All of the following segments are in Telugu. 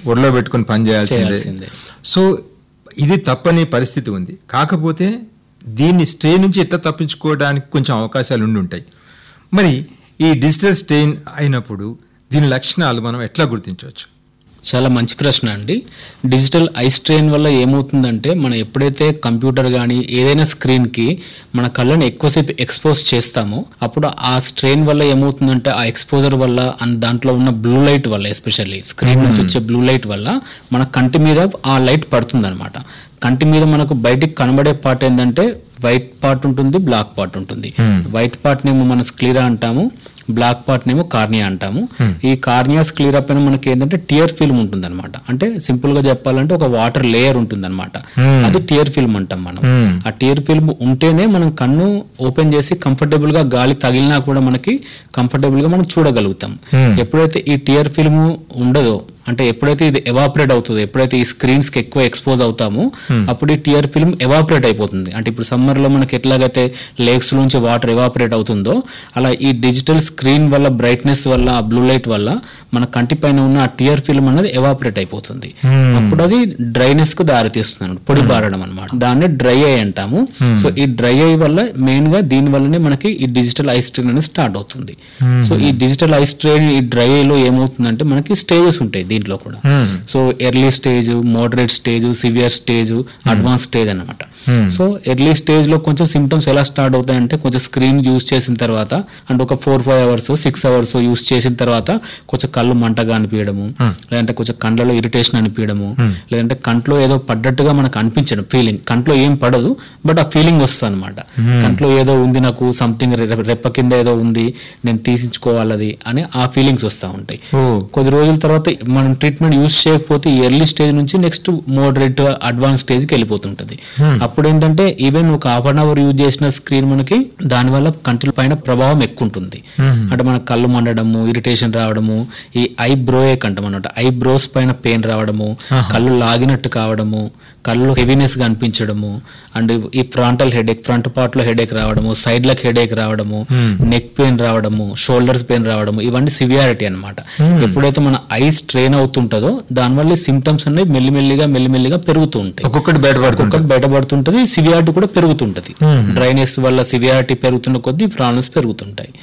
ఒడిలో పెట్టుకుని పని చేయాల్సిందే చేయాల్సిందే. సో ఇది తప్పని పరిస్థితి ఉంది కాకపోతే దీన్ని స్ట్రెయిన్ నుంచి ఎట్లా తప్పించుకోవడానికి కొంచెం అవకాశాలు ఉండి ఉంటాయి మరి ఈ డిజిటల్ స్ట్రెయిన్ అయినప్పుడు దీని లక్షణాలు మనం ఎట్లా గుర్తించవచ్చు చాలా మంచి ప్రశ్న అండి డిజిటల్ ఐ స్ట్రెయిన్ వల్ల ఏమవుతుందంటే మనం ఎప్పుడైతే కంప్యూటర్ కానీ ఏదైనా స్క్రీన్కి మన కళ్ళని ఎక్కువసేపు ఎక్స్పోజ్ చేస్తామో అప్పుడు ఆ స్ట్రెయిన్ వల్ల ఏమవుతుందంటే ఆ ఎక్స్పోజర్ వల్ల అండ్ దాంట్లో ఉన్న బ్లూ లైట్ వల్ల ఎస్పెషల్లీ స్క్రీన్ నుంచి వచ్చే బ్లూ లైట్ వల్ల మన కంటి మీద ఆ లైట్ పడుతుంది కంటి మీద మనకు బయటికి కనబడే పార్ట్ ఏంటంటే వైట్ పార్ట్ ఉంటుంది బ్లాక్ పార్ట్ ఉంటుంది వైట్ పార్ట్ నేమో మన స్క్లీరా అంటాము బ్లాక్ పార్ట్ నేమో కార్నియా అంటాము ఈ కార్నియా స్క్లీరా పైన మనకి ఏంటంటే టియర్ ఫిల్మ్ ఉంటుంది అనమాట అంటే సింపుల్ గా చెప్పాలంటే ఒక వాటర్ లేయర్ ఉంటుంది అనమాట అది టియర్ ఫిల్మ్ అంటాం మనం ఆ టియర్ ఫిల్మ్ ఉంటేనే మనం కన్ను ఓపెన్ చేసి కంఫర్టబుల్ గా గాలి తగిలినా కూడా మనకి కంఫర్టబుల్ గా మనం చూడగలుగుతాం ఎప్పుడైతే ఈ టియర్ ఫిల్మ్ ఉండదో అంటే ఎప్పుడైతే ఇది ఎవాపరేట్ అవుతుందో ఎప్పుడైతే ఈ స్క్రీన్స్ కి ఎక్కువ ఎక్స్పోజ్ అవుతామో అప్పుడు ఈ టియర్ ఫిల్మ్ ఎవాపరేట్ అయిపోతుంది అంటే ఇప్పుడు సమ్మర్ లో మనకి ఎట్లాగైతే లేక్స్ నుంచి వాటర్ ఎవాపరేట్ అవుతుందో అలా ఈ డిజిటల్ స్క్రీన్ వల్ల బ్రైట్నెస్ వల్ల ఆ బ్లూ లైట్ వల్ల మన కంటి పైన ఉన్న ఆ టియర్ ఫిల్మ్ అనేది ఎవాపరేట్ అయిపోతుంది అప్పుడు అది డ్రైనెస్ కు దారి తీస్తుంది అన్నమాట పొడి బారడం అనమాట దాన్ని డ్రై ఐ అంటాము సో ఈ డ్రై ఐ వల్ల మెయిన్ గా దీని వల్లనే మనకి ఈ డిజిటల్ ఐ స్ట్రెయిన్ అనేది స్టార్ట్ అవుతుంది సో ఈ డిజిటల్ ఐ స్ట్రెయిన్ ఈ డ్రై ఐ లో ఏమవుతుందంటే మనకి స్టేజెస్ ఉంటాయి దీంట్లో కూడా so early stage moderate stage severe stage advance stage అన్నమాట సో ఎర్లీ స్టేజ్ లో కొంచెం సిమ్టమ్స్ ఎలా స్టార్ట్ అవుతాయంటే కొంచెం స్క్రీన్ యూస్ చేసిన తర్వాత అంటే ఒక four five hours six hours use చేసిన తర్వాత కొంచెం కళ్ళు మంటగా అనిపించడము లేదంటే కొంచెం కండ్లలో ఇరిటేషన్ అనిపించడము లేదంటే కంట్లో ఏదో పడ్డట్టుగా మనకు అనిపించడం ఫీలింగ్ కంట్లో ఏం పడదు బట్ ఆ ఫీలింగ్ వస్తుంది అనమాట కంట్లో ఏదో ఉంది నాకు సంథింగ్ రెప్ప కింద ఏదో ఉంది నేను తీసించుకోవాలది అని ఆ ఫీలింగ్స్ వస్తూ ఉంటాయి ఓ కొద్ది రోజుల తర్వాత మనం ట్రీట్మెంట్ యూస్ చేయకపోతే ఎర్లీ స్టేజ్ నుంచి నెక్స్ట్ మోడరేట్ అడ్వాన్స్ స్టేజ్ కి వెళ్ళిపోతుంటది అప్పుడు ఏంటంటే ఈవెన్ ఒక హాఫ్ అన్ అవర్ యూజ్ చేసిన స్క్రీన్ మనకి దానివల్ల కంటి పైన ప్రభావం ఎక్కువ ఉంటుంది అంటే మన కళ్ళు మండడము ఇరిటేషన్ రావడము ఈ ఐ బ్రోయేక్ అంటాం అనమాట ఐ బ్రోస్ పైన పెయిన్ రావడము కళ్ళు లాగినట్టు కావడము కళ్ళు హెవీనెస్ గా అనిపించడము అండ్ ఈ ఫ్రంటల్ హెడేక్ ఫ్రంట్ పార్ట్ లో హెడేక్ రావడము సైడ్ లకు హెడేక్ రావడము నెక్ పెయిన్ రావడము షోల్డర్స్ పెయిన్ రావడము ఇవన్నీ సివియారిటీ అన్నమాట ఎప్పుడైతే మన ఐ స్ట్రెయిన్ అవుతుంటుందో దానివల్ల సిమ్టమ్స్ అనేవి మెల్లిమెల్లిగా మెల్లిమెల్లిగా పెరుగుతూ ఉంటాయి ఒక్కొక్కటి బయటపడుతుంది ఒక్కొక్కటి బయటపడుతుంటది సివియారిటీ కూడా పెరుగుతుంటది డ్రైనెస్ వల్ల సివియారిటీ పెరుగుతున్న కొద్దీ ప్రాబ్లమ్స్ పెరుగుతుంటాయి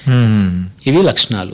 ఇవి లక్షణాలు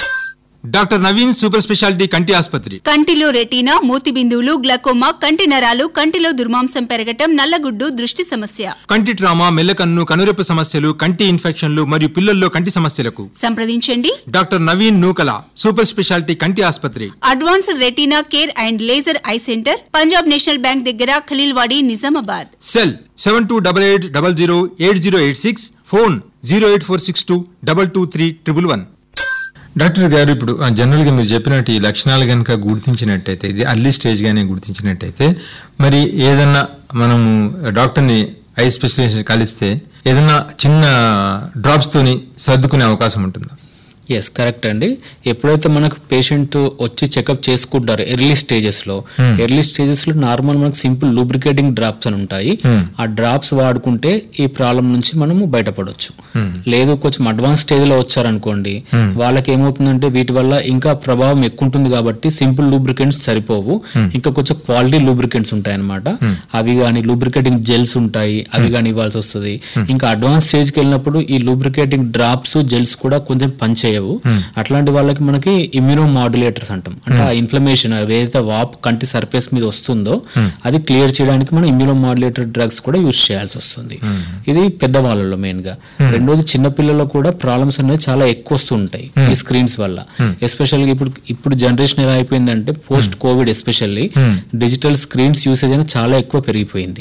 డాక్టర్ నవీన్ సూపర్ స్పెషాలిటీ కంటి ఆసుపత్రి కంటిలో రెటీనా మూతి బిందువులు గ్లకోమా కంటి నరాలు కంటిలో దుర్మాంసం పెరగటం నల్లగుడ్డు దృష్టి సమస్య కంటి ట్రామా మెల్లకన్ను కనురెప్ప సమస్యలు కంటి ఇన్ఫెక్షన్లు మరియు పిల్లల్లో కంటి సమస్యలకు సంప్రదించండి doctor Naveen Nukala super speciality కంటి ఆసుపత్రి advanced retina care and laser eye centre Punjab national bank దగ్గర Khaleelwadi Nizamabad cell seven two double eight double zero eight zero eight six phone zero eight four six two double two three triple one doctor garu ఇప్పుడు ఆ, జనరల్ గా మీరు చెప్పినట్టు ఈ లక్షణాలు కనుక గుర్తించినట్టయితే ఇది అర్లీ స్టేజ్ గానే గుర్తించినట్టయితే మరి ఏదన్నా మనము డాక్టర్ని ఐ స్పెషలిస్ట్ కలిస్తే ఏదన్నా చిన్న డ్రాప్స్ తోని సర్దుకునే అవకాశం ఉంటుందా ఎస్ కరెక్ట్ అండి ఎప్పుడైతే మనకు పేషెంట్ వచ్చి చెకప్ చేసుకుంటారు ఎర్లీ స్టేజెస్ లో ఎర్లీ స్టేజెస్ లో నార్మల్ మనకు సింపుల్ లూబ్రికేటింగ్ డ్రాప్స్ అని ఉంటాయి ఆ డ్రాప్స్ వాడుకుంటే ఈ ప్రాబ్లం నుంచి మనము బయటపడవచ్చు లేదు కొంచెం అడ్వాన్స్ స్టేజ్ లో వచ్చారనుకోండి వాళ్ళకి ఏమవుతుందంటే వీటి వల్ల ఇంకా ప్రభావం ఎక్కువ ఉంటుంది కాబట్టి సింపుల్ లూబ్రికెంట్స్ సరిపోవు ఇంకా కొంచెం క్వాలిటీ లూబ్రికెంట్స్ ఉంటాయి అనమాట అవి కానీ లూబ్రికేటింగ్ జెల్స్ ఉంటాయి అవి కానీ ఇవ్వాల్సి వస్తుంది ఇంకా అడ్వాన్స్ స్టేజ్ కి వెళ్ళినప్పుడు ఈ లూబ్రికేటింగ్ డ్రాప్స్ జెల్స్ కూడా కొంచెం పనిచేయవు అట్లాంటి వాళ్ళకి మనకి ఇమ్యూనో మాడ్యులేటర్స్ అంటాం అంటే ఆ ఇన్ఫ్లమేషన్ ఏదైతే వాపు కంటి సర్ఫేస్ మీద వస్తుందో అది క్లియర్ చేయడానికి మనం ఇమ్యూనో మాడ్యులేటర్ డ్రగ్స్ కూడా యూజ్ చేయాల్సి వస్తుంది ఇది పెద్దవాళ్ళలో మెయిన్ గా రెండోది చిన్న పిల్లల్లో కూడా ప్రాబ్లమ్స్ అనేవి చాలా ఎక్కువ వస్తుంటాయి ఈ స్క్రీన్స్ వల్ల ఎస్పెషల్ గా ఇప్పుడు ఇప్పుడు జనరేషన్ ఎలా అయిపోయిందంటే post covid especially digital screens usage అనేది చాలా ఎక్కువ పెరిగిపోయింది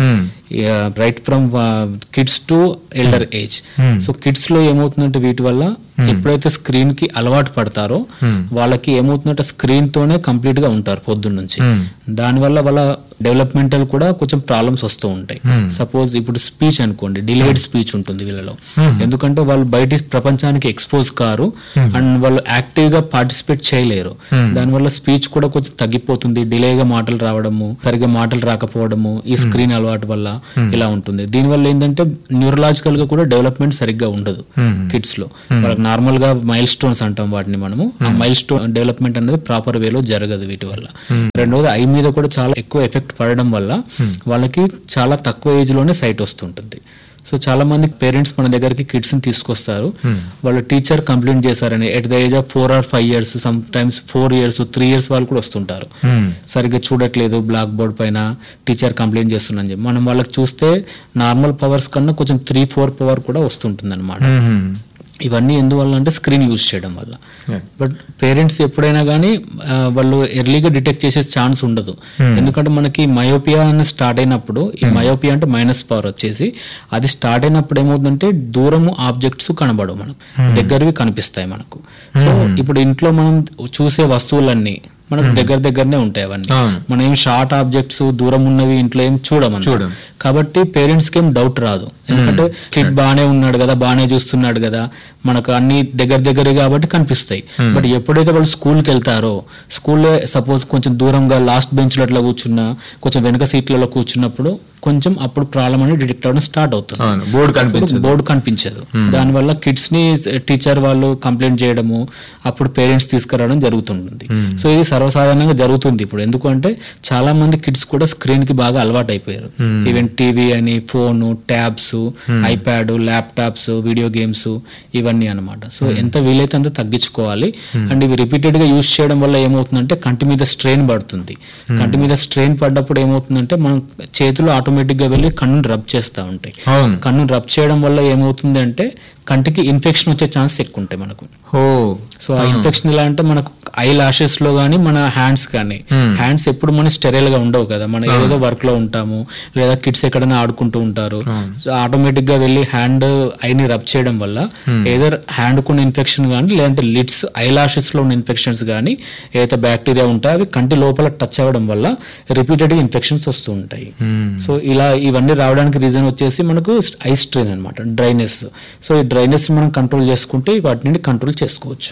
right from kids to elder age so kids లో ఏమవుతుందంటే వీటి వల్ల ఎప్పుడైతే స్క్రీన్ కి అలవాటు పడతారో వాళ్ళకి ఏమవుతుందంటే స్క్రీన్ తోనే కంప్లీట్ గా ఉంటారు పొద్దున్న నుంచి దానివల్ల వాళ్ళ డెవలప్మెంటల్ కూడా కొంచెం ప్రాబ్లమ్స్ వస్తూ ఉంటాయి సపోజ్ ఇప్పుడు స్పీచ్ అనుకోండి డిలేడ్ స్పీచ్ ఉంటుంది వీళ్ళలో ఎందుకంటే వాళ్ళు బయట ప్రపంచానికి ఎక్స్పోజ్ కారు అండ్ వాళ్ళు యాక్టివ్ గా పార్టిసిపేట్ చేయలేరు దానివల్ల స్పీచ్ కూడా కొంచెం తగ్గిపోతుంది డిలేగా మాటలు రావడము సరిగ్గా మాటలు రాకపోవడము ఈ స్క్రీన్ అలవాటు వల్ల ఇలా ఉంటుంది దీనివల్ల ఏంటంటే న్యూరలాజికల్ గా కూడా డెవలప్మెంట్ సరిగ్గా ఉండదు కిడ్స్ లో వాళ్ళకి నార్మల్ గా మైల్ స్టోన్స్ అంటాం వాటిని మనము ఆ మైల్ స్టోన్ డెవలప్మెంట్ అనేది ప్రాపర్ వేలో జరగదు వీటి వల్ల రెండోది ఐ మీద కూడా చాలా ఎక్కువ ఎఫెక్ట్ పడడం వల్ల వాళ్ళకి చాలా తక్కువ ఏజ్ లోనే సైట్ వస్తుంటుంది సో చాలా మంది పేరెంట్స్ మన దగ్గరికి కిడ్స్ ని తీసుకొస్తారు వాళ్ళు టీచర్ కంప్లైంట్ చేశారని at the age of four or five years sometimes four years three years వాళ్ళు కూడా వస్తుంటారు సరిగ్గా చూడట్లేదు బ్లాక్ బోర్డ్ పైన టీచర్ కంప్లైంట్ చేస్తున్నాను చెప్పి మనం వాళ్ళకి చూస్తే నార్మల్ పవర్స్ కన్నా కొంచెం త్రీ ఫోర్ పవర్ కూడా వస్తుంటుంది అనమాట ఇవన్నీ ఎందువల్ల అంటే స్క్రీన్ యూజ్ చేయడం వల్ల బట్ పేరెంట్స్ ఎప్పుడైనా కానీ వాళ్ళు ఎర్లీగా డిటెక్ట్ చేసే ఛాన్స్ ఉండదు ఎందుకంటే మనకి మయోపియా అని స్టార్ట్ అయినప్పుడు ఈ మయోపియా అంటే మైనస్ పవర్ వచ్చేసి అది స్టార్ట్ అయినప్పుడు ఏమవుతుందంటే దూరము ఆబ్జెక్ట్స్ కనబడవు మనకు దగ్గరవి కనిపిస్తాయి మనకు సో ఇప్పుడు ఇంట్లో మనం చూసే వస్తువులన్నీ మనకు దగ్గర దగ్గరనే ఉంటాయి అవన్నీ అవును. మనం ఏం షార్ట్ ఆబ్జెక్ట్స్ దూరం ఉన్నవి ఇంట్లో ఏం చూడమని చూడం. కాబట్టి పేరెంట్స్ కి ఏం డౌట్ రాదు ఎందుకంటే కిడ్ బానే ఉన్నాడు కదా బానే చూస్తున్నాడు కదా మనకు అన్ని దగ్గర దగ్గర కాబట్టి కనిపిస్తాయి బట్ ఎప్పుడైతే వాళ్ళు స్కూల్కి వెళ్తారో స్కూల్లో సపోజ్ కొంచెం దూరంగా లాస్ట్ బెంచ్ లో అట్లా కూర్చున్నా కొంచెం వెనక సీట్లలో కూర్చున్నప్పుడు కొంచెం అప్పుడు ప్రాబ్లం అనేది డిటెక్ట్ అవ్వడం స్టార్ట్ అవుతుంది అవును బోర్డు కనిపించదు బోర్డు కనిపించదు దానివల్ల కిడ్స్ ని టీచర్ వాళ్ళు కంప్లైంట్ చేయడము అప్పుడు పేరెంట్స్ తీసుకురావడం జరుగుతుంటుంది సో ఇది సర్వసాధారణంగా జరుగుతుంది ఇప్పుడు ఎందుకంటే చాలా మంది కిడ్స్ కూడా స్క్రీన్ కి బాగా అలవాటు అయిపోయారు ఈవెన్ టీవీ అని phone tabs iPad laptops video games ఇవన్నీ అన్నమాట సో ఎంత వీలైతే అంత తగ్గించుకోవాలి అండ్ ఇవి రిపీటెడ్ గా యూస్ చేయడం వల్ల ఏమవుతుందంటే కంటి మీద స్ట్రెయిన్ పడుతుంది కంటి మీద స్ట్రెయిన్ పడ్డప్పుడు ఏమవుతుందంటే మనం చేతులు ఆటోమేటిక్ గా వెళ్ళి కన్ను రబ్ చేస్తూ ఉంటాయి అవును కన్ను రబ్ చేయడం వల్ల ఏమవుతుంది అంటే కంటికి ఇన్ఫెక్షన్ వచ్చే ఛాన్స్ ఎక్కువ ఉంటాయి మనకు ఓ సో ఆ ఇన్ఫెక్షన్ ఎలా అంటే మనకు ఐ లాషెస్ లో గానీ మన హ్యాండ్స్ కానీ హ్యాండ్స్ ఎప్పుడు మన స్టెరైల్ గా ఉండవు కదా మనం ఏదో వర్క్ లో ఉంటాము లేదా కిడ్స్ ఎక్కడైనా ఆడుకుంటూ ఉంటారు సో ఆటోమేటిక్ గా వెళ్ళి హ్యాండ్ ఐని రబ్ చేయడం వల్ల ఏదర్ హ్యాండ్ కున్న ఇన్ఫెక్షన్ కానీ లేదంటే లిడ్స్ ఐ లాషెస్ లో ఉన్న ఇన్ఫెక్షన్స్ కానీ ఏదైతే బ్యాక్టీరియా ఉంటాయో అవి కంటి లోపల టచ్ అవ్వడం వల్ల రిపీటెడ్ ఇన్ఫెక్షన్స్ వస్తూ ఉంటాయి సో ఇలా ఇవన్నీ రావడానికి రీజన్ వచ్చేసి మనకు ఐ స్ట్రెయిన్ అనమాట డ్రైనెస్ సో ఈ డ్రైనెస్ మనం కంట్రోల్ చేసుకుంటే వాటి నుండి కంట్రోల్ చేసుకోవచ్చు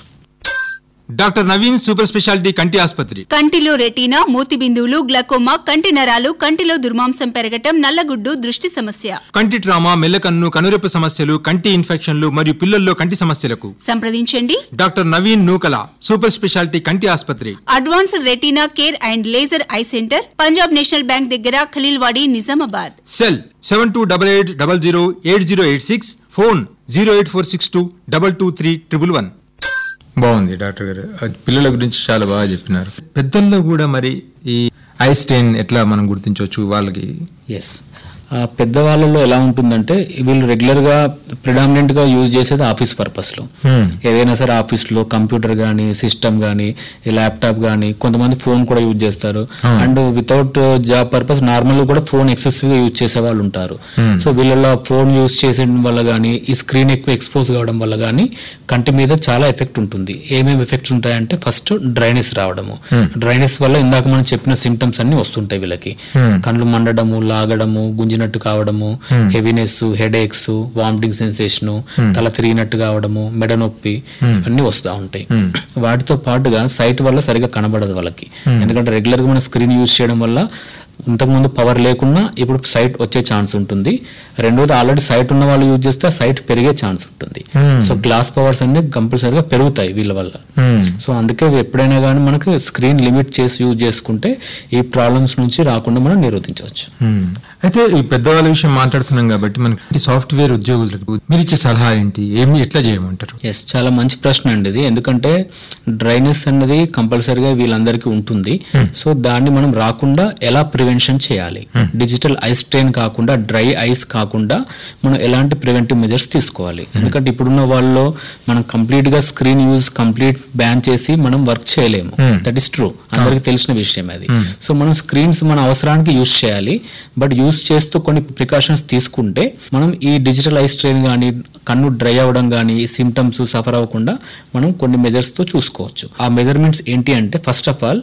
డాక్టర్ నవీన్ సూపర్ స్పెషాలిటీ కంటి ఆసుపత్రి కంటిలో రెటీనా మూతి బిందువులు గ్లకోమా కంటి నరాలు కంటిలో దుర్మాంసం పెరగటం నల్లగుడ్డు దృష్టి సమస్య కంటి ట్రామా మెల్లకన్ను కనురెప్ప సమస్యలు కంటి ఇన్ఫెక్షన్లు మరియు పిల్లల్లో కంటి సమస్యలకు సంప్రదించండి doctor Naveen Nukala super speciality కంటి ఆసుపత్రి advanced retina care and laser eye centre Punjab national bank దగ్గర Khaleelwadi Nizamabad cell seven two double eight double zero eight zero eight six phone zero eight four six two double two three triple one బాగుంది డాక్టర్ గారు అది పిల్లల గురించి చాలా బాగా చెప్పినారు పెద్దల్లో కూడా మరి ఈ ఐ స్టెయిన్ ఎట్లా మనం గుర్తించవచ్చు వాళ్ళకి ఎస్ పెద్దవాళ్ళలో ఎలా ఉంటుందంటే వీళ్ళు రెగ్యులర్ గా ప్రిడామినెంట్ గా యూజ్ చేసేది ఆఫీస్ పర్పస్ లో ఏదైనా సరే ఆఫీస్ లో కంప్యూటర్ గానీ సిస్టమ్ గానీ ల్యాప్టాప్ గానీ కొంతమంది ఫోన్ కూడా యూజ్ చేస్తారు and without job purpose normal కూడా ఫోన్ ఎక్సెసివ్ గా యూజ్ చేసే వాళ్ళు ఉంటారు సో వీళ్ళలో ఫోన్ యూజ్ చేసేయడం వల్ల గానీ ఈ స్క్రీన్ ఎక్కువ ఎక్స్పోజ్ కావడం వల్ల గానీ కంటి మీద చాలా ఎఫెక్ట్ ఉంటుంది ఏమేమి ఎఫెక్ట్స్ ఉంటాయంటే ఫస్ట్ డ్రైనెస్ రావడము డ్రైనెస్ వల్ల ఇందాక మనం చెప్పిన సిమ్టమ్స్ అన్ని వస్తుంటాయి వీళ్ళకి కళ్ళు మండడము లాగడము గుంజినట్టు కావడము heaviness headache vomiting sensation తల తిరిగినట్టు కావడము మెడ నొప్పి అన్ని వస్తూ ఉంటాయి వాటితో పాటుగా సైట్ వల్ల సరిగా కనబడదు వాళ్ళకి ఎందుకంటే రెగ్యులర్ గా మనం స్క్రీన్ యూజ్ చేయడం వల్ల ఇంతకుముందు పవర్ లేకున్నా ఇప్పుడు సైట్ వచ్చే ఛాన్స్ ఉంటుంది రెండోది ఆల్రెడీ సైట్ ఉన్న వాళ్ళు యూజ్ చేస్తే సైట్ పెరిగే ఛాన్స్ ఉంటుంది సో గ్లాస్ పవర్స్ అన్ని కంపల్సరీగా పెరుగుతాయి వీళ్ళ వల్ల సో అందుకే ఎప్పుడైనా కానీ మనకు స్క్రీన్ లిమిట్ చేసి యూజ్ చేసుకుంటే ఈ ప్రాబ్లమ్స్ నుంచి రాకుండా మనం నిరోధించవచ్చు Hmm. అయితే ఈ పెద్దవాళ్ళ విషయం మాట్లాడుతున్నాం కాబట్టి మనకి సాఫ్ట్వేర్ ఉద్యోగులకు మీరు ఇచ్చే సలహా ఏంటి ఏమి ఎట్లా చేయమంటారు ఎస్ చాలా మంచి ప్రశ్న అండి ఇది ఎందుకంటే డ్రైనెస్ అన్నది కంపల్సరీగా వీళ్ళందరికీ ఉంటుంది సో దాన్ని మనం రాకుండా ఎలా ప్రివెన్షన్ చేయాలి డిజిటల్ ఐస్ స్ట్రెయిన్ కాకుండా డ్రై ఐస్ కాకుండా మనం ఎలాంటి ప్రివెంటివ్ మెజర్స్ తీసుకోవాలి ఎందుకంటే ఇప్పుడున్న వాళ్ళలో మనం కంప్లీట్ గా స్క్రీన్ యూజ్ కంప్లీట్ బ్యాన్ చేసి మనం వర్క్ చేయలేము దట్ ఇస్ ట్రూ అందరికి తెలిసిన విషయం అది సో మనం స్క్రీన్స్ మన అవసరానికి యూజ్ చేయాలి బట్ యూజ్ చేస్తూ కొన్ని ప్రికాషన్స్ తీసుకుంటే మనం ఈ డిజిటల్ ఐ స్ట్రెయిన్ కానీ కన్ను డ్రై అవ్వడం కానీ ఈ సిమ్టమ్స్ సఫర్ అవ్వకుండా మనం కొన్ని మెజర్స్ తో చూసుకోవచ్చు ఆ మెజర్మెంట్స్ ఏంటి అంటే ఫస్ట్ ఆఫ్ ఆల్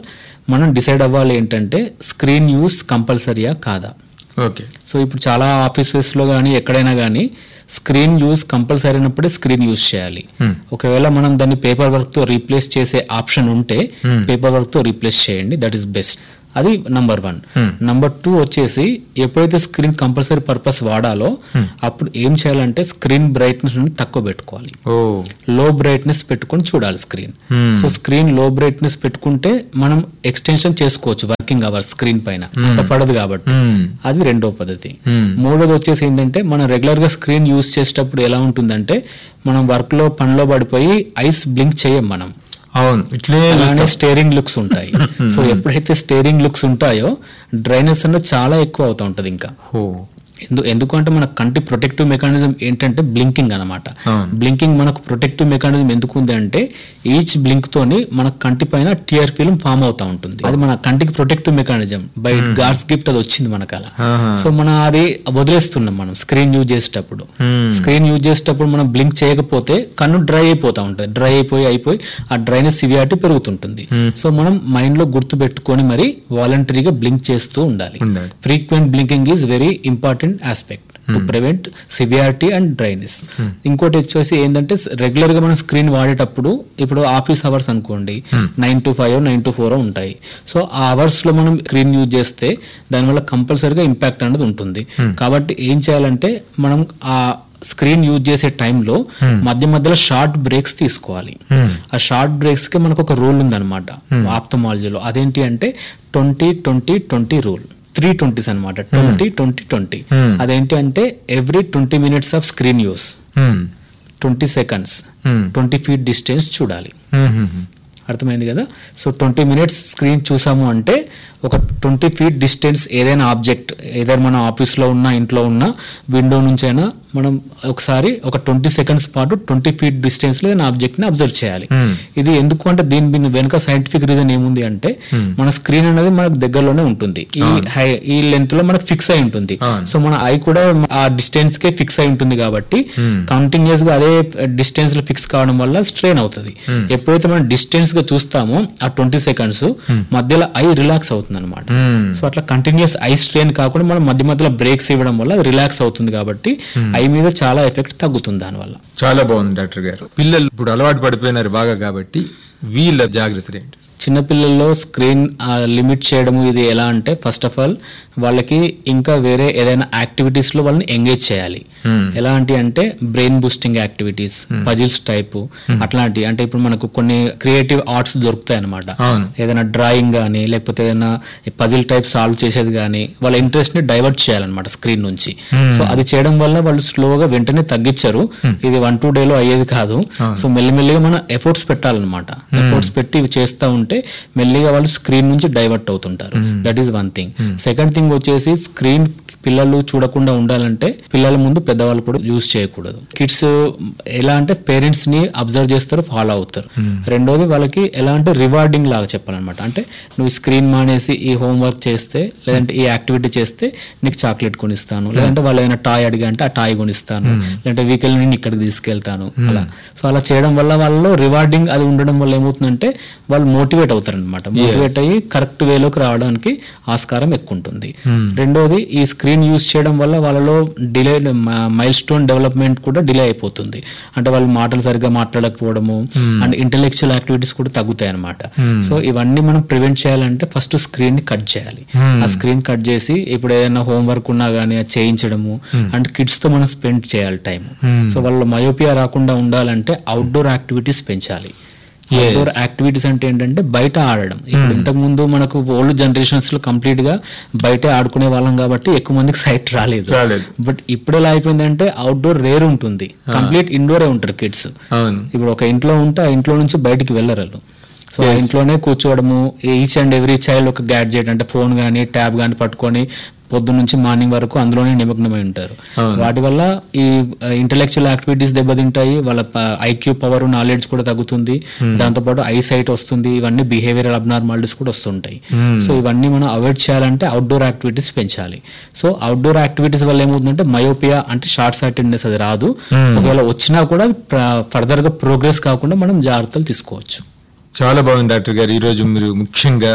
మనం డిసైడ్ అవ్వాలి ఏంటంటే స్క్రీన్ యూస్ కంపల్సరీయా కాదా ఓకే సో ఇప్పుడు చాలా ఆఫీసెస్లో కానీ ఎక్కడైనా కానీ స్క్రీన్ యూస్ కంపల్సరీ అయినప్పుడే స్క్రీన్ యూస్ చేయాలి Hmm. ఒకవేళ మనం దాన్ని పేపర్ వర్క్ తో రీప్లేస్ చేసే ఆప్షన్ ఉంటే Hmm. పేపర్ వర్క్ తో రీప్లేస్ చేయండి దట్ ఈస్ బెస్ట్ అది number one Hmm. Number two వచ్చేసి ఎప్పుడైతే స్క్రీన్ కంపల్సరీ పర్పస్ వాడాలో అప్పుడు ఏం చేయాలంటే స్క్రీన్ బ్రైట్నెస్ తక్కువ పెట్టుకోవాలి ఓ లో బ్రైట్నెస్ పెట్టుకొని చూడాలి స్క్రీన్ Hmm. సో స్క్రీన్ లో బ్రైట్నెస్ పెట్టుకుంటే మనం ఎక్స్టెన్షన్ చేసుకోవచ్చు వర్కింగ్ అవర్స్ స్క్రీన్ పైన అంత పడదు కాబట్టి Hmm. అది రెండో పద్ధతి Hmm. మూడోది వచ్చేసి ఏంటంటే మనం రెగ్యులర్ గా స్క్రీన్ యూస్ చేసేటప్పుడు ఎలా ఉంటుందంటే మనం వర్క్ లో పనిలో పడిపోయి ఐస్ బ్లింక్ చేయం మనం అవును ఇట్లే అలానే స్టేరింగ్ లుక్స్ ఉంటాయి సో ఎప్పుడైతే స్టేరింగ్ లుక్స్ ఉంటాయో డ్రైనెస్ అన్నది చాలా ఎక్కువ అవుతా ఉంటది ఇంకా ఓ ఎందు ఎందుకంటే మన కంటి ప్రొటెక్టివ్ మెకానిజం ఏంటంటే బ్లింకింగ్ అనమాట అవును. బ్లింకింగ్ మనకు ప్రొటెక్టివ్ మెకానిజం ఎందుకు ఉంది అంటే ఈచ్ బ్లింక్ తోని మన కంటి పైన టియర్ ఫిల్మ్ ఫామ్ అవుతా ఉంటుంది అది మన కంటికి protective mechanism by God's gift అది వచ్చింది మనకు అలా ఆహా. సో మనం అది వదిలేస్తున్నాం మనం స్క్రీన్ యూజ్ చేసేటప్పుడు Hmm. స్క్రీన్ యూజ్ చేసేటప్పుడు మనం బ్లింక్ చేయకపోతే కన్ను డ్రై అయిపోతా ఉంటుంది డ్రై అయిపోయి అయిపోయి ఆ డ్రైనెస్ సివియారిటీ పెరుగుతుంటుంది సో మనం మైండ్ లో గుర్తు పెట్టుకొని మరి వాలంటరీగా బ్లింక్ చేస్తూ ఉండాలి ఉండాలి. Frequent blinking is very important aspect to prevent severity and dryness ఇంకోటి వచ్చేసి ఏంటంటే రెగ్యులర్ గా మనం స్క్రీన్ వాడేటప్పుడు ఇప్పుడు ఆఫీస్ అవర్స్ అనుకోండి nine to five nine to four ఉంటాయి సో ఆ అవర్స్ లో మనం స్క్రీన్ యూజ్ చేస్తే దానివల్ల కంపల్సరీగా ఇంపాక్ట్ అనేది ఉంటుంది కాబట్టి ఏం చేయాలంటే మనం ఆ స్క్రీన్ యూజ్ చేసే టైంలో మధ్య మధ్యలో షార్ట్ బ్రేక్స్ తీసుకోవాలి Hmm. ఆ షార్ట్ బ్రేక్స్ కి మనకు ఒక రూల్ ఉందన్నమాట ఆప్తమాలజీలో అదేంటి అంటే twenty twenty twenty rule three twenties అనమాట ట్వంటీ ట్వంటీ ట్వంటీ Hmm. అదేంటి అంటే every twenty minutes of screen use hmm. Twenty seconds hmm. Twenty feet distance చూడాలి హ్మ్, హ్మ్, హ్మ్. అర్థమైంది కదా సో ట్వంటీ మినిట్స్ స్క్రీన్ చూసాము అంటే ఒక ట్వంటీ ఫీట్ డిస్టెన్స్ ఏదైనా ఆబ్జెక్ట్ ఏదైనా మన ఆఫీస్లో ఉన్నా ఇంట్లో ఉన్నా విండో నుంచి అయినా మనం ఒకసారి ఒక ట్వంటీ సెకండ్స్ పాటు ట్వంటీ ఫీట్ డిస్టెన్స్ లో ఏదైనా ఆబ్జెక్ట్ ని అబ్జర్వ్ చేయాలి Hmm. ఇది ఎందుకు అంటే దీని దీని వెనుక సైంటిఫిక్ రీజన్ ఏముంది అంటే మన స్క్రీన్ అనేది మనకు దగ్గరలోనే ఉంటుంది ఈ హై ఈ లెంత్ లో మనకు ఫిక్స్ అయి ఉంటుంది అవును. సో మన ఐ కూడా ఆ డిస్టెన్స్ కే ఫిక్స్ అయి ఉంటుంది కాబట్టి Hmm. కంటిన్యూస్ గా అదే డిస్టెన్స్ లో ఫిక్స్ కావడం వల్ల స్ట్రెయిన్ అవుతుంది ఎప్పుడైతే మనం డిస్టెన్స్ గా చూస్తామో ఆ ట్వంటీ సెకండ్స్ మధ్యలో ఐ రిలాక్స్ అవుతుంది అనమాట హ్మ్. సో అట్లా కంటిన్యూస్ ఐ స్ట్రెయిన్ కాకుండా మనం మధ్య మధ్యలో బ్రేక్స్ ఇవ్వడం వల్ల రిలాక్స్ అవుతుంది కాబట్టి ఐ మీద చాలా ఎఫెక్ట్ తగ్గుతుంది దానివల్ల చాలా బాగుంది డాక్టర్ గారు పిల్లలు ఇప్పుడు అలవాటు పడిపోయినారు బాగా కాబట్టి వీళ్ళ జాగ్రత్తలు ఏంటి చిన్నపిల్లల్లో స్క్రీన్ లిమిట్ చేయడము ఇది ఎలా అంటే ఫస్ట్ ఆఫ్ ఆల్ వాళ్ళకి ఇంకా వేరే ఏదైనా యాక్టివిటీస్ లో వాళ్ళని ఎంగేజ్ చేయాలి Hmm. ఎలాంటి అంటే brain boosting activities puzzles type అట్లాంటి అంటే ఇప్పుడు మనకు కొన్ని క్రియేటివ్ ఆర్ట్స్ దొరుకుతాయి అనమాట అవును. ఏదైనా డ్రాయింగ్ కానీ లేకపోతే ఏదైనా పజిల్ టైప్ సాల్వ్ చేసేది కానీ వాళ్ళ ఇంట్రెస్ట్ ని డైవర్ట్ చేయాలన్నమాట స్క్రీన్ నుంచి సో అది చేయడం వల్ల వాళ్ళు స్లోగా వెంటనే తగ్గించారు ఇది వన్ టూ డేలో అయ్యేది కాదు సో మెల్లిమెల్లిగా మనం ఎఫర్ట్స్ పెట్టాలన్నమాట ఎఫర్ట్స్ పెట్టి ఇవి చేస్తూ ఉంటే మెల్లిగా వాళ్ళు స్క్రీన్ నుంచి డైవర్ట్ అవుతుంటారు that is one thing second thing వచ్చేసి స్క్రీన్ పిల్లలు చూడకుండా ఉండాలంటే పిల్లల ముందు పెద్దవాళ్ళు కూడా యూజ్ చేయకూడదు కిడ్స్ ఎలా అంటే పేరెంట్స్ ని అబ్జర్వ్ చేస్తారు ఫాలో అవుతారు రెండోది వాళ్ళకి ఎలా అంటే రివార్డింగ్ లాగా చెప్పాలన్నమాట అంటే నువ్వు స్క్రీన్ మానేసి ఈ హోంవర్క్ చేస్తే లేదంటే ఈ యాక్టివిటీ చేస్తే నీకు చాక్లెట్ కొనిస్తాను లేదంటే వాళ్ళు ఏదైనా టాయ్ అడిగా అంటే ఆ టాయ్ కొనిస్తాను లేదంటే వీకెండ్ నేను ఇక్కడికి తీసుకెళ్తాను అలా సో అలా చేయడం వల్ల వాళ్ళలో రివార్డింగ్ అది ఉండడం వల్ల ఏమవుతుందంటే వాళ్ళు మోటివేట్ అవుతారు అనమాట మోటివేట్ అయ్యి కరెక్ట్ వేలోకి రావడానికి ఆస్కారం ఎక్కువ ఉంటుంది రెండోది ఈ స్క్రీన్ యూజ్ చేయడం వల్ల వాళ్ళలో డిలే మైల్ స్టోన్ డెవలప్మెంట్ కూడా డిలే అయిపోతుంది అంటే వాళ్ళు మాటలు సరిగ్గా మాట్లాడకపోవడము అండ్ ఇంటెలెక్చువల్ యాక్టివిటీస్ కూడా తగ్గుతాయి అనమాట సో ఇవన్నీ మనం ప్రివెంట్ చేయాలంటే ఫస్ట్ స్క్రీన్ ని కట్ చేయాలి ఆ స్క్రీన్ కట్ చేసి ఇప్పుడు ఏదైనా హోంవర్క్ ఉన్నా గానీ అది చేయించడము అండ్ కిడ్స్ తో మనం స్పెండ్ చేయాలి టైం సో వాళ్ళు మయోపియా రాకుండా ఉండాలంటే అవుట్డోర్ యాక్టివిటీస్ పెంచాలి అవుట్డోర్ యాక్టివిటీస్ అంటే ఏంటంటే బయట ఆడడం ఇప్పుడు ఇంతకు ముందు మనకు ఓల్డ్ జనరేషన్స్ లో కంప్లీట్ గా బయటే ఆడుకునే వాళ్ళం కాబట్టి ఎక్కువ మందికి సైట్ రాలేదు రాలేదు. బట్ ఇప్పుడు ఎలా అయిపోయిందంటే అవుట్డోర్ రేర్ ఉంటుంది కంప్లీట్ ఇండోరే ఉంటారు కిడ్స్ అవును ఇప్పుడు ఒక ఇంట్లో ఉంటే ఆ ఇంట్లో నుంచి బయటికి వెళ్ళరు వాళ్ళు సో ఆ ఇంట్లోనే కూర్చోవడము ఈచ్ అండ్ ఎవ్రీ చైల్డ్ ఒక గ్యాడ్జెట్ అంటే ఫోన్ కానీ ట్యాబ్ కానీ పట్టుకొని పొద్దు నుంచి మార్నింగ్ వరకు అందులోనే నిమగ్నమై ఉంటారు అవును. వాటి వల్ల ఈ ఇంటలెక్చువల్ యాక్టివిటీస్ దెబ్బతింటాయి వాళ్ళ ఐక్యూ పవర్ నాలెడ్జ్ కూడా తగ్గుతుంది దాంతోపాటు ఐ సైట్ వస్తుంది ఇవన్నీ బిహేవియరల్ అబ్నార్మాలిటీస్ కూడా వస్తుంటాయి సో ఇవన్నీ మనం అవాయిడ్ చేయాలంటే అవుట్డోర్ యాక్టివిటీస్ పెంచాలి సో అవుట్డోర్ యాక్టివిటీస్ వల్ల ఏమవుతుందంటే మయోపియా అంటే షార్ట్ సైటెడ్నెస్ అది రాదు ఒకవేళ వచ్చినా కూడా ఫర్దర్ గా ప్రోగ్రెస్ కాకుండా మనం జాగ్రత్తలు తీసుకోవచ్చు చాలా బాగుంది డాక్టర్ గారు ఈరోజు మీరు ముఖ్యంగా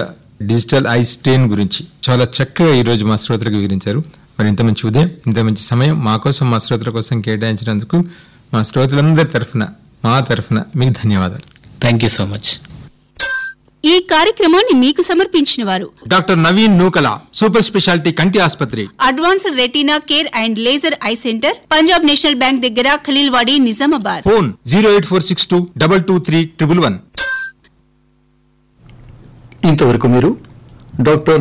డిజిటల్ ఐ స్టెయిన్ గురించి చాలా చక్కగా ఈ రోజు మా శ్రోతలకు వివరించారు మరి ఇంత మంచి ఉదయం ఇంత మంచి సమయం మా కోసం మా శ్రోతల కోసం కేటాయించినందుకు మా శ్రోతలందరి తరఫున మా తరఫున మీకు ధన్యవాదాలు థ్యాంక్ యూ సో మచ్ ఈ కార్యక్రమాన్ని మీకు సమర్పించిన వారు doctor Naveen Nukala super speciality కంటి ఆసుపత్రి advanced retina care and laser eye centre Punjab national bank దగ్గర Khaleelwadi Nizamabad phone zero eight four six two double two three triple one ఇంతవరకు మీరు డాక్టర్